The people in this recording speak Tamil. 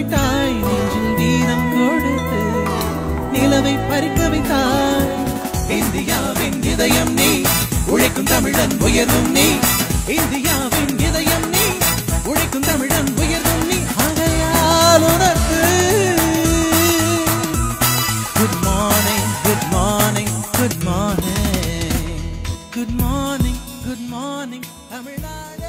வைத்தாய் நெஞ்சில் வீரம் கொடுத்து நிலவை பறிக்க வைத்தாய் இந்தியாவின் இதயம் நீ உழைக்கும் தமிழன் உயர்வும் நீ இந்தியாவின் இதயம் நீ உழைக்கும் தமிழன் உயர்வும் நீ ஆகையால் உனக்கு good morning good morning good morning good morning good morning Tamil Nadu